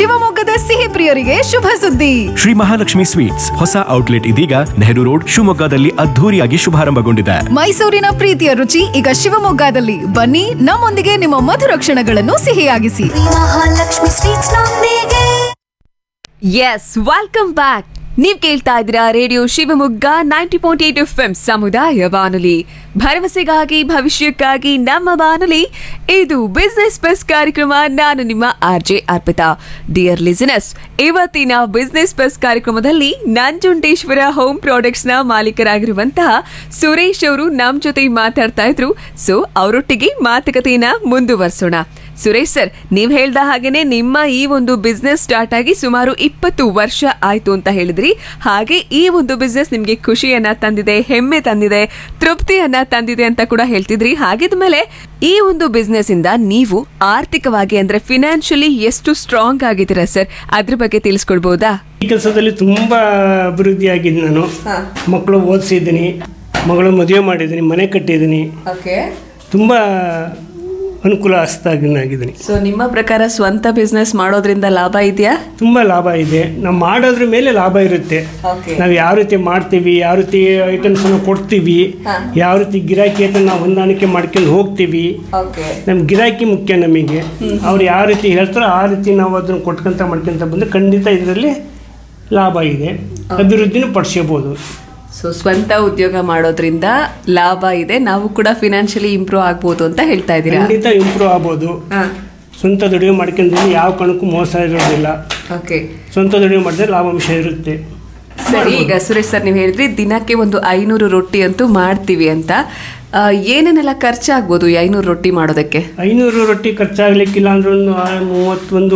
ಶಿವಮೊಗ್ಗದ ಸಿಹಿ ಪ್ರಿಯರಿಗೆ ಶುಭ ಸುದ್ದಿ ಶ್ರೀ ಮಹಾಲಕ್ಷ್ಮಿ ಸ್ವೀಟ್ಸ್ ಹೊಸ ಔಟ್ಲೆಟ್ ಇದೀಗ ನೆಹರು ರೋಡ್ ಶಿವಮೊಗ್ಗದಲ್ಲಿ ಅದ್ಧೂರಿಯಾಗಿ ಶುಭಾರಂಭಗೊಂಡಿದೆ ಮೈಸೂರಿನ ಪ್ರೀತಿಯ ರುಚಿ ಈಗ ಶಿವಮೊಗ್ಗದಲ್ಲಿ ಬನ್ನಿ ನಮ್ಮೊಂದಿಗೆ ನಿಮ್ಮ ಮಧುರ ಕ್ಷಣಗಳನ್ನು ಸಿಹಿಯಾಗಿಸಿ ಮಹಾಲಕ್ಷ್ಮಿ ಸ್ವೀಟ್ಸ್ ನೊಂದಿಗೆ ಎಸ್ ವೆಲ್ಕಮ್ ಬ್ಯಾಕ್ ನೀವ್ ಕೇಳ್ತಾ ಇದ್ದೀರಾ radio Shivamogga ninety point eight F M ಸಮುದಾಯ ಬಾನುಲಿ ಭರವಸೆಗಾಗಿ ಭವಿಷ್ಯಕ್ಕಾಗಿ ನಮ್ಮ ಬಾನುಲಿ ಇದು ಬಿಸ್ನೆಸ್ ಬಸ್ ಕಾರ್ಯಕ್ರಮ ನಾನು ನಿಮ್ಮ R J Arpitha dear listeners ಇವತ್ತಿನ ಬಿಸ್ನೆಸ್ ಬಸ್ ಕಾರ್ಯಕ್ರಮದಲ್ಲಿ ನಂಜುಂಡೇಶ್ವರ ಹೋಮ್ ಪ್ರಾಡಕ್ಟ್ಸ್ ನ ಮಾಲೀಕರಾಗಿರುವಂತಹ ಸುರೇಶ್ ಅವರು ನಮ್ ಜೊತೆ ಮಾತಾಡ್ತಾ ಇದ್ರು ಸೊ ಅವರೊಟ್ಟಿಗೆ ಮಾತುಕತೆಯನ್ನ ಮುಂದುವರಿಸೋಣ ಸುರೇಶ್ ಸರ್ ನೀವ್ ಹೇಳ್ದ ಹಾಗೇನೆ ನಿಮ್ಮ ಈ ಒಂದು ಬಿಸ್ನೆಸ್ ಸ್ಟಾರ್ಟ್ ಆಗಿ ಸುಮಾರು ಇಪ್ಪತ್ತು ವರ್ಷ ಆಯ್ತು ಅಂತ ಹೇಳಿದ್ರಿ ಹಾಗೆ ಈ ಒಂದು ಬಿಸ್ನೆಸ್ ನಿಮ್ಗೆ ಖುಷಿಯನ್ನ ತಂದಿದೆ ಹೆಮ್ಮೆ ತಂದಿದೆ ತೃಪ್ತಿಯನ್ನ ತಂದಿದೆ ಅಂತ ಕೂಡ ಹೇಳ್ತಿದ್ರಿ ಹಾಗಿದ್ಮೇಲೆ ಈ ಒಂದು ಬಿಸ್ನೆಸ್ ಇಂದ ನೀವು ಆರ್ಥಿಕವಾಗಿ ಅಂದ್ರೆ ಫಿನಾನ್ಷಿಯಲಿ ಎಷ್ಟು ಸ್ಟ್ರಾಂಗ್ ಆಗಿದ್ದೀರಾ ಸರ್ ಅದ್ರ ಬಗ್ಗೆ ತಿಳಿಸ್ಕೊಡ್ಬೋದಾ ಈ ಕೆಲಸದಲ್ಲಿ ತುಂಬ ಅಭಿವೃದ್ಧಿ ಆಗಿದ್ದೀನಿ ನಾನು ಮಕ್ಕಳು ಓದಿಸಿದ್ದೀನಿ ಮಗಳು ಮದುವೆ ಮಾಡಿದ್ದೀನಿ ಮನೆ ಕಟ್ಟಿದ್ದೀನಿ ಓಕೆ ತುಂಬ ಅನುಕೂಲ ಆಗಿದ್ದೀನಿ ಸೊ ನಿಮ್ಮ ಪ್ರಕಾರ ಸ್ವಂತ ಬಿಸ್ನೆಸ್ ಮಾಡೋದ್ರಿಂದ ಲಾಭ ಇದೆಯಾ ತುಂಬ ಲಾಭ ಇದೆ ನಾವು ಮಾಡೋದ್ರ ಮೇಲೆ ಲಾಭ ಇರುತ್ತೆ Okay. ನಾವು ಯಾವ ರೀತಿ ಮಾಡ್ತೀವಿ ಯಾವ ರೀತಿ ಐಟಮ್ಸನ್ನು ಕೊಡ್ತೀವಿ ಯಾವ ರೀತಿ ಗಿರಾಕಿ ಹತ್ರ ನಾವು ಹೊಂದಾಣಿಕೆ ಮಾಡ್ಕೊಂಡು ಹೋಗ್ತೀವಿ ಓಕೆ ನಮ್ಮ ಗಿರಾಕಿ ಮುಖ್ಯ ನಮಗೆ ಅವ್ರು ಯಾವ ರೀತಿ ಹೇಳ್ತಾರೋ ಆ ರೀತಿ ನಾವು ಅದನ್ನು ಕೊಟ್ಕೊಂತ ಮಾಡ್ಕೊಂತ ಬಂದು ಖಂಡಿತ ಇದರಲ್ಲಿ ಲಾಭ ಇದೆ ಅಭಿವೃದ್ಧಿನೂ ಪಡಿಸ್ಕೋಬೋದು ಸೊ ಸ್ವಂತ ಉದ್ಯೋಗ ಮಾಡೋದ್ರಿಂದ ಲಾಭ ಇದೆ ನಾವು ಕೂಡ ಫಿನಾನ್ಷಿಯಲಿ ಇಂಪ್ರೂವ್ ಆಗ್ಬೋದು ಅಂತ ಹೇಳ್ತಾ ಇದ್ದೀರಾ ಖಂಡಿತ ಇಂಪ್ರೂವ್ ಆಗ್ಬೋದು ಸ್ವಂತ ದುಡಿಮೆ ಮಾಡ್ಕೊಂಡ್ರೆ ಯಾವ ಕಾರಣಕ್ಕೂ ಮೋಸ ಇರೋದಿಲ್ಲ ಓಕೆ ಸ್ವಂತ ದುಡಿಮೆ ಮಾಡಿದ್ರೆ ಲಾಭಾಂಶ ಇರುತ್ತೆ ಸರಿ ಈಗ ಸುರೇಶ್ ಸರ್ ನೀವು ಹೇಳಿದ್ರಿ ದಿನಕ್ಕೆ ಒಂದು ಐನೂರು ರೊಟ್ಟಿ ಅಂತೂ ಮಾಡ್ತೀವಿ ಅಂತ ಆ, ಏನೇನೆಲ್ಲ ಖರ್ಚಾಗ್ಬೋದು ಈ ಐನೂರು ರೊಟ್ಟಿ ಮಾಡೋದಕ್ಕೆ ಐನೂರು ರೊಟ್ಟಿ ಖರ್ಚಾಗ್ಲಿಕ್ಕಿಲ್ಲ ಅಂದ್ರೆ ಒಂದು ಆ- ಮೂವತ್ತೊಂದು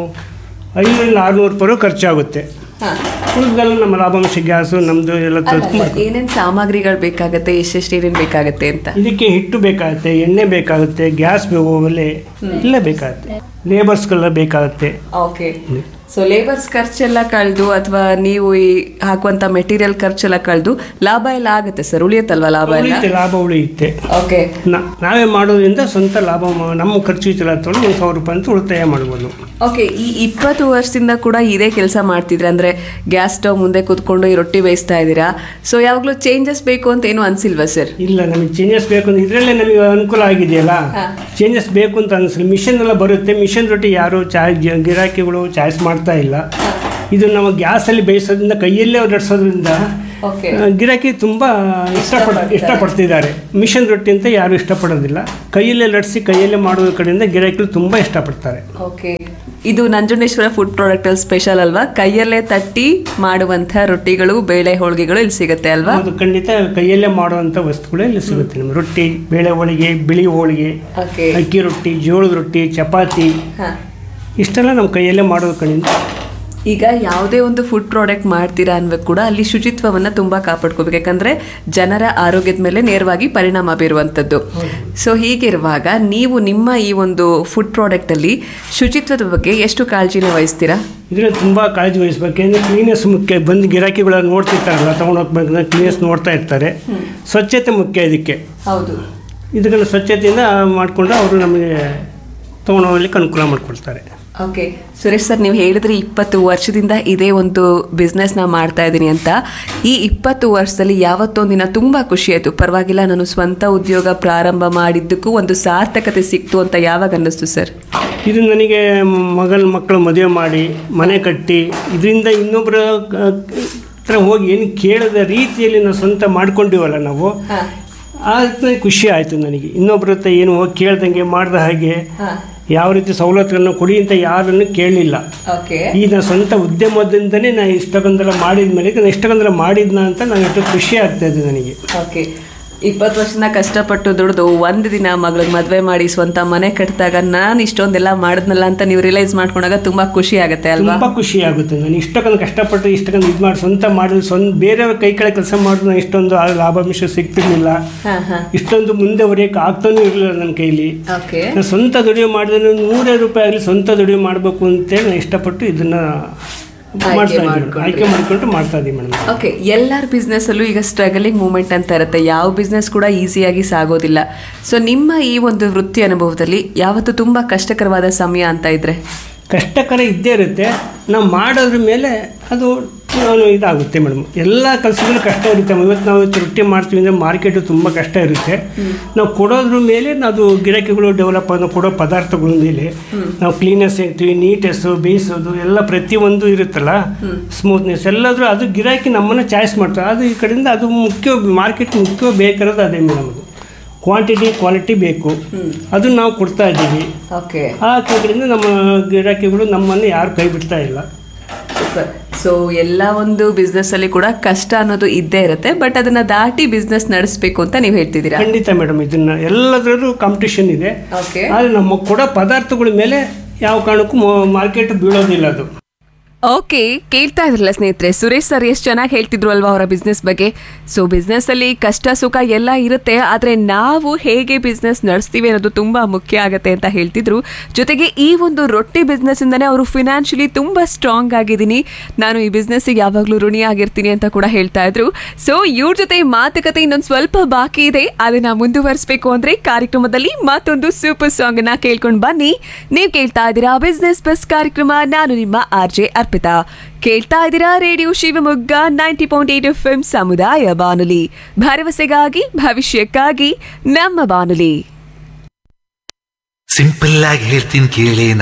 ಐನೂರಿಂದ ಆರುನೂರು ರೂಪಾಯಿ ಖರ್ಚಾಗುತ್ತೆ ಉಳಿದೆಲ್ಲ ನಮ್ಮ ಲಾಭಾಂಶ ಗ್ಯಾಸು ನಮ್ಮದು ಎಲ್ಲ ತರ್ಸ್ಕೊಂಡು ಏನೇನ್ ಸಾಮಗ್ರಿಗಳು ಬೇಕಾಗತ್ತೆ ಎಷ್ಟೆಷ್ಟು ಏನೇನ್ ಬೇಕಾಗತ್ತೆ ಅಂತ ಇದಕ್ಕೆ ಹಿಟ್ಟು ಬೇಕಾಗುತ್ತೆ ಎಣ್ಣೆ ಬೇಕಾಗುತ್ತೆ ಗ್ಯಾಸ್ ಬೇಕು ಒಲೆ ಎಲ್ಲ ಬೇಕಾಗುತ್ತೆ ಲೇಬರ್ಸ್ಗೆಲ್ಲ ಬೇಕಾಗುತ್ತೆ ಓಕೆ ಸೊ ಲೇಬರ್ಸ್ ಖರ್ಚೆಲ್ಲ ಕಳೆದು ಅಥವಾ ನೀವು ಈ ಹಾಕುವಂತ ಮೆಟೀರಿಯಲ್ ಖರ್ಚೆಲ್ಲ ಕಳೆದು ಲಾಭ ಎಲ್ಲ ಆಗುತ್ತೆ ಸರ್ ಉಳಿಯುತ್ತಲ್ವಾ ಲಾಭ ಎಲ್ಲ ಉಳಿಯುತ್ತೆ ಲಾಭ ಉಳಿಯುತ್ತೆ ಓಕೆ ನಾ- ನಾವೇ ಮಾಡೋದ್ರಿಂದ ಸ್ವಂತ ಲಾಭ ಮಾ- ನಮ್ಮ ಖರ್ಚು ಇದೆಲ್ಲ ತೊಗೊಂಡು ಒಂದು ಸಾವಿರ ರೂಪಾಯಿ ಅಂತ ಉಳಿತಾಯ ಮಾಡ್ಬೋದು ಓಕೆ ಈ ಇಪ್ಪತ್ತು ವರ್ಷದಿಂದ ಕೂಡ ಇದೇ ಕೆಲಸ ಮಾಡ್ತಿದ್ರೆ ಅಂದ್ರೆ ಗ್ಯಾಸ್ ಸ್ಟವ್ ಮುಂದೆ ಕೂತ್ಕೊಂಡು ಈ ರೊಟ್ಟಿ ಬೇಯಿಸ್ತಾ ಇದ್ದೀರಾ ಸೊ ಯಾವಾಗಲೂ ಚೇಂಜಸ್ ಬೇಕು ಅಂತ ಏನು ಅನ್ಸಿಲ್ವಾ ಸರ್ ಇಲ್ಲ ನಮಗೆ ಚೇಂಜಸ್ ಬೇಕು ಅಂದ್ರೆ ಇದರಲ್ಲೇ ನಮಗೆ ಅನುಕೂಲ ಆಗಿದೆಯಲ್ಲ ಚೇಂಜಸ್ ಬೇಕು ಅಂತ ಅನಿಸಲಿ ಮಿಷನ್ ಎಲ್ಲ ಬರುತ್ತೆ ಮಿಷನ್ ರೊಟ್ಟಿ ಯಾರು ಚಾಯ್ ಗಿರಾಕಿಗಳು ಚಾಯ್ಸ್ ಮಾಡ್ತಾ ಇಲ್ಲ ಇದು ನಮ್ಮ ಗ್ಯಾಸಲ್ಲಿ ಬೇಯಿಸೋದ್ರಿಂದ ಕೈಯಲ್ಲೇ ನಡೆಸೋದ್ರಿಂದ ಓಕೆ ಆ, ಗಿರಾಕಿ ತುಂಬ ಇಷ್ಟಪಡ ಇಷ್ಟಪಡ್ತಿದ್ದಾರೆ ಮಿಷನ್ ರೊಟ್ಟಿ ಅಂತ ಯಾರು ಇಷ್ಟಪಡೋದಿಲ್ಲ ಕೈಯಲ್ಲೇ ಲಟ್ಸಿ ಕೈಯಲ್ಲೇ ಮಾಡೋದ್ರ ಕಡೆಯಿಂದ ಗಿರಾಕಿಗಳು ತುಂಬ ಇಷ್ಟಪಡ್ತಾರೆ ಓಕೆ ಇದು ನಂಜುಂಡೇಶ್ವರ ಫುಡ್ ಪ್ರಾಡಕ್ಟ್ ಅಲ್ಲಿ ಸ್ಪೆಷಲ್ ಅಲ್ವಾ ಕೈಯಲ್ಲೇ ತಟ್ಟಿ ಮಾಡುವಂತ ರೊಟ್ಟಿಗಳು ಬೇಳೆ ಹೋಳಿಗೆಗಳು ಇಲ್ಲಿ ಸಿಗುತ್ತೆ ಅಲ್ವಾ ಅದು ಖಂಡಿತ ಕೈಯಲ್ಲೇ ಮಾಡುವಂಥ ವಸ್ತುಗಳೇ ಇಲ್ಲಿ ಸಿಗುತ್ತೆ ನಮಗೆ ರೊಟ್ಟಿ ಬೇಳೆ ಹೋಳಿಗೆ ಬಿಳಿ ಹೋಳಿಗೆ ಓಕೆ ಅಕ್ಕಿ ರೊಟ್ಟಿ ಜೋಳದ ರೊಟ್ಟಿ ಚಪಾತಿ ಇಷ್ಟೆಲ್ಲ ನಮ್ಮ ಕೈಯಲ್ಲೇ ಮಾಡೋದ್ರ ಕಡೆಯಿಂದ ಈಗ ಯಾವುದೇ ಒಂದು ಫುಡ್ ಪ್ರಾಡಕ್ಟ್ ಮಾಡ್ತೀರಾ ಅನ್ಬೇಕು ಕೂಡ ಅಲ್ಲಿ ಶುಚಿತ್ವವನ್ನ ತುಂಬಾ ಕಾಪಾಡ್ಕೋಬೇಕು ಯಾಕಂದ್ರೆ ಜನರ ಆರೋಗ್ಯದ ಮೇಲೆ ನೇರವಾಗಿ ಪರಿಣಾಮ ಬೀರುವಂಥದ್ದು ಸೊ ಹೀಗಿರುವಾಗ ನೀವು ನಿಮ್ಮ ಈ ಒಂದು ಫುಡ್ ಪ್ರಾಡಕ್ಟ್ ಅಲ್ಲಿ ಶುಚಿತ್ವದ ಬಗ್ಗೆ ಎಷ್ಟು ಕಾಳಜಿನ ವಹಿಸ್ತೀರಾ ಇದರಲ್ಲಿ ತುಂಬ ಕಾಳಜಿ ವಹಿಸ್ಬೇಕು ಯಾಕೆಂದರೆ ಕ್ಲೀನೆಸ್ ಮುಖ್ಯ ಬಂದು ಗಿರಾಕಿಗಳ ನೋಡ್ತಿರ್ತಾರಲ್ಲ ತೊಗೊಂಡು ಹೋಗ್ಬೇಕು ಕ್ಲೀನೆಸ್ ನೋಡ್ತಾ ಇರ್ತಾರೆ ಸ್ವಚ್ಛತೆ ಮುಖ್ಯ ಇದಕ್ಕೆ ಹೌದು ಇದಕ್ಕೆಲ್ಲ ಸ್ವಚ್ಛತೆಯಿಂದ ಮಾಡಿಕೊಂಡು ಅವರು ನಮಗೆ ತೊಗೊಂಡು ಹೋಗ್ಲಿಕ್ಕೆ ಅನುಕೂಲ ಮಾಡಿಕೊಡ್ತಾರೆ ಓಕೆ ಸುರೇಶ್ ಸರ್ ನೀವು ಹೇಳಿದ್ರಿ ಇಪ್ಪತ್ತು ವರ್ಷದಿಂದ ಇದೇ ಒಂದು ಬಿಸ್ನೆಸ್ನ ಮಾಡ್ತಾ ಇದ್ದೀನಿ ಅಂತ ಈ ಇಪ್ಪತ್ತು ವರ್ಷದಲ್ಲಿ ಯಾವತ್ತೊಂದಿನ ತುಂಬ ಖುಷಿ ಆಯಿತು ಪರವಾಗಿಲ್ಲ ನಾನು ಸ್ವಂತ ಉದ್ಯೋಗ ಪ್ರಾರಂಭ ಮಾಡಿದ್ದಕ್ಕೂ ಒಂದು ಸಾರ್ಥಕತೆ ಸಿಕ್ತು ಅಂತ ಯಾವಾಗ ಅನ್ನಿಸ್ತು ಸರ್ ಇದು ನನಗೆ ಮಗನ ಮಕ್ಕಳು ಮದುವೆ ಮಾಡಿ ಮನೆ ಕಟ್ಟಿ ಇದರಿಂದ ಇನ್ನೊಬ್ಬರ ಹತ್ರ ಹೋಗಿ ಏನು ಕೇಳದ ರೀತಿಯಲ್ಲಿ ನಾವು ಸ್ವಂತ ಮಾಡ್ಕೊಂಡಿವಲ್ಲ ನಾವು ಅದಕ್ಕೆ ಖುಷಿ ಆಯಿತು ನನಗೆ ಇನ್ನೊಬ್ಬರ ಹತ್ರ ಏನು ಹೋಗಿ ಕೇಳ್ದಂಗೆ ಮಾಡ್ದ ಹಾಗೆ ಯಾವ ರೀತಿ ಸವಲತ್ತುಗಳನ್ನು ಕೊಡಿ ಅಂತ ಯಾರನ್ನು ಕೇಳಲಿಲ್ಲ ಓಕೆ ಈ ನಾನು ಸ್ವಂತ ಉದ್ಯಮದಿಂದನೇ ನಾನು ಇಷ್ಟಕ್ಕೊಂದೆಲ್ಲ ಮಾಡಿದ ಮೇಲೆ ನಾನು ಇಷ್ಟಕ್ಕೊಂದೆಲ್ಲ ಮಾಡಿದ್ನ ಅಂತ ನನಗೆ ಎಷ್ಟು ಖುಷಿ ಆಗ್ತಾ ಇದೆ ನನಗೆ ಓಕೆ ಇಪ್ಪತ್ತು ವರ್ಷದಿಂದ ಕಷ್ಟಪಟ್ಟು ದುಡಿದು ಒಂದು ದಿನ ಮಗಳಿಗೆ ಮದುವೆ ಮಾಡಿ ಸ್ವಂತ ಮನೆ ಕಟ್ಟಿದಾಗ ನಾನು ಇಷ್ಟೊಂದೆಲ್ಲ ಮಾಡಿದ್ನಲ್ಲ ಅಂತ ನೀವು ರಿಯಲೈಸ್ ಮಾಡ್ಕೊಂಡಾಗ ತುಂಬ ಖುಷಿ ಆಗುತ್ತೆ ಅಲ್ವಾ ತುಂಬ ಖುಷಿ ಆಗುತ್ತೆ ನಾನು ಇಷ್ಟಕ್ಕೊಂದು ಕಷ್ಟಪಟ್ಟು ಇಷ್ಟಕ್ಕೊಂದು ಇದು ಮಾಡಿ ಸ್ವಂತ ಮಾಡಿದ್ರೆ ಸ್ವಂತ ಬೇರೆಯವ್ರ ಕೈ ಕೆಳಗೆ ಕೆಲಸ ಮಾಡಿದ್ರೆ ನಾನು ಇಷ್ಟೊಂದು ಆ ಲಾಭಾಂಶ ಸಿಗ್ತಿರ್ಲಿಲ್ಲ ಹಾಂ ಹಾಂ ಇಷ್ಟೊಂದು ಮುಂದೆ ಹೊರೆಯಕ್ಕೆ ಆಗ್ತಾನೂ ಇರಲಿಲ್ಲ ನನ್ನ ಕೈಲಿ ಓಕೆ ನಾನು ಸ್ವಂತ ದುಡಿಮೆ ಮಾಡಿದ್ರೆ ನೂರೇ ರೂಪಾಯಿ ಆಗಲಿ ಸ್ವಂತ ದುಡಿಮೆ ಮಾಡಬೇಕು ಅಂತೇಳಿ ನಾನು ಇಷ್ಟಪಟ್ಟು ಇದನ್ನ ಮಾಡ್ತಾ ಇದ್ದೀನಿ ಮಾಡ್ಕೊಂಡ್ರಿ. ಆಯ್ಕೆ ಮಾಡಿಕೊಂಡು ಮಾಡ್ತಾ ಇದ್ದೀನಿ ಮೇಡಮ್ ಓಕೆ ಎಲ್ಲರ ಬಿಸ್ನೆಸ್ ಅಲ್ಲೂ ಈಗ ಸ್ಟ್ರಗಲಿಂಗ್ ಮೂಮೆಂಟ್ ಅಂತ ಇರುತ್ತೆ ಯಾವ ಬಿಸ್ನೆಸ್ ಕೂಡ ಈಸಿಯಾಗಿ ಸಾಗೋದಿಲ್ಲ ಸೊ ನಿಮ್ಮ ಈ ಒಂದು ವೃತ್ತಿ ಅನುಭವದಲ್ಲಿ ಯಾವತ್ತು ತುಂಬಾ ಕಷ್ಟಕರವಾದ ಸಮಯ ಅಂತ ಇದ್ರೆ ಕಷ್ಟಕರ ಇದ್ದೇ ಇರುತ್ತೆ ನಾವು ಮಾಡೋದ್ರ ಮೇಲೆ ಅದು ನಾನು ಇದಾಗುತ್ತೆ ಮೇಡಮ್ ಎಲ್ಲ ಕೆಲಸಗಳು ಕಷ್ಟ ಇರುತ್ತೆ ಇವತ್ತು ನಾವು ಇವತ್ತು ರೊಟ್ಟಿ ಮಾಡ್ತೀವಿ ಅಂದರೆ ಮಾರ್ಕೆಟು ತುಂಬ ಕಷ್ಟ ಇರುತ್ತೆ ನಾವು ಕೊಡೋದ್ರ ಮೇಲೆ ಅದು ಗಿರಾಕಿಗಳು ಡೆವಲಪ್ ಆಗಿ ನಾವು ಕೊಡೋ ಪದಾರ್ಥಗಳ ಮೇಲೆ ನಾವು ಕ್ಲೀನೆಸ್ ಇರ್ತೀವಿ ನೀಟ್ನೆಸ್ಸು ಬೇಯಿಸೋದು ಎಲ್ಲ ಪ್ರತಿಯೊಂದು ಇರುತ್ತಲ್ಲ ಸ್ಮೂತ್ನೆಸ್ ಎಲ್ಲಾದರೂ ಅದು ಗಿರಾಕಿ ನಮ್ಮನ್ನು ಚಾಯ್ಸ್ ಮಾಡ್ತಾರೆ ಅದು ಈ ಕಡೆಯಿಂದ ಅದು ಮುಖ್ಯ ಮಾರ್ಕೆಟ್ ಮುಖ್ಯ ಬೇಕಾಗಿರೋದು ಅದೇ ಮೇಡಮ್ ಅದು ಕ್ವಾಂಟಿಟಿ ಕ್ವಾಲಿಟಿ ಬೇಕು ಅದನ್ನು ನಾವು ಕೊಡ್ತಾ ಇದ್ದೀವಿ ಓಕೆ ಆ ಕಡೆಯಿಂದ ನಮ್ಮ ಗಿರಾಕಿಗಳು ನಮ್ಮನ್ನು ಯಾರು ಕೈ ಬಿಡ್ತಾ ಇಲ್ಲ ಸೂಪರ್ ಸೊ ಎಲ್ಲ ಒಂದು ಬಿಸ್ನೆಸ್ ಅಲ್ಲಿ ಕೂಡ ಕಷ್ಟ ಅನ್ನೋದು ಇದ್ದೇ ಇರುತ್ತೆ ಬಟ್ ಅದನ್ನ ದಾಟಿ ಬಿಸ್ನೆಸ್ ನಡೆಸಬೇಕು ಅಂತ ನೀವು ಹೇಳ್ತಿದ್ದೀರಾ ಖಂಡಿತ ಮೇಡಮ್ ಇದನ್ನ ಎಲ್ಲದರಲ್ಲೂ ಕಾಂಪಿಟೇಷನ್ ಇದೆ ಓಕೆ ಆದರೆ ನಮ್ಮ ಕೊಡೋ ಪದಾರ್ಥಗಳ ಮೇಲೆ ಯಾವ ಕಾರಣಕ್ಕೂ ಮಾರ್ಕೆಟ್ ಬೀಳೋದಿಲ್ಲ ಅದು ಓಕೆ ಕೇಳ್ತಾ ಇದ್ರಲ್ಲ ಸ್ನೇಹಿತರೆ ಸುರೇಶ್ ಸರ್ ಎಷ್ಟು ಚೆನ್ನಾಗಿ ಹೇಳ್ತಿದ್ರು ಅಲ್ವಾ ಅವರ ಬಿಸ್ನೆಸ್ ಬಗ್ಗೆ ಸೊ ಬಿಸ್ನೆಸ್ ಅಲ್ಲಿ ಕಷ್ಟ ಸುಖ ಎಲ್ಲ ಇರುತ್ತೆ ಆದ್ರೆ ನಾವು ಹೇಗೆ ಬಿಸ್ನೆಸ್ ನಡೆಸ್ತೀವಿ ಅನ್ನೋದು ತುಂಬಾ ಮುಖ್ಯ ಆಗುತ್ತೆ ಅಂತ ಹೇಳ್ತಿದ್ರು ಜೊತೆಗೆ ಈ ಒಂದು ರೊಟ್ಟಿ ಬಿಸ್ನೆಸ್ ಇಂದಾನೆ ಅವರು ಫಿನಾನ್ಷಿಯಲಿ ತುಂಬಾ ಸ್ಟ್ರಾಂಗ್ ಆಗಿದ್ದೀನಿ ನಾನು ಈ ಬಿಸ್ನೆಸ್ಸಿಗೆ ಯಾವಾಗಲೂ ಋಣಿ ಆಗಿರ್ತೀನಿ ಅಂತ ಕೂಡ ಹೇಳ್ತಾ ಇದ್ರು ಸೊ ಇವ್ರ ಜೊತೆ ಮಾತುಕತೆ ಇನ್ನೊಂದು ಸ್ವಲ್ಪ ಬಾಕಿ ಇದೆ ಅದನ್ನ ಮುಂದುವರಿಸಬೇಕು ಅಂದ್ರೆ ಕಾರ್ಯಕ್ರಮದಲ್ಲಿ ಮತ್ತೊಂದು ಸೂಪರ್ ಸಾಂಗ್ ನ ಕೇಳ್ಕೊಂಡು ಬನ್ನಿ ನೀವು ಕೇಳ್ತಾ ಇದ್ದೀರಾ ಬಿಸ್ನೆಸ್ ಬಸ್ ಕಾರ್ಯಕ್ರಮ ನಾನು ನಿಮ್ಮ ಆರ್ ಜೆ ಅರ್ಪಿತಾ ಕೇಳ್ತಾ ಇದ್ದೀರಾ radio Shivamogga ninety point eight F M ಸಮುದಾಯ ಬಾನುಲಿ ಭರವಸೆಗಾಗಿ ಭವಿಷ್ಯಕ್ಕಾಗಿ ನಮ್ಮ ಬಾನುಲಿ ಸಿಂಪಲ್ ಆಗಿ ಹೇಳ್ತೀನಿ ಕೇಳಿ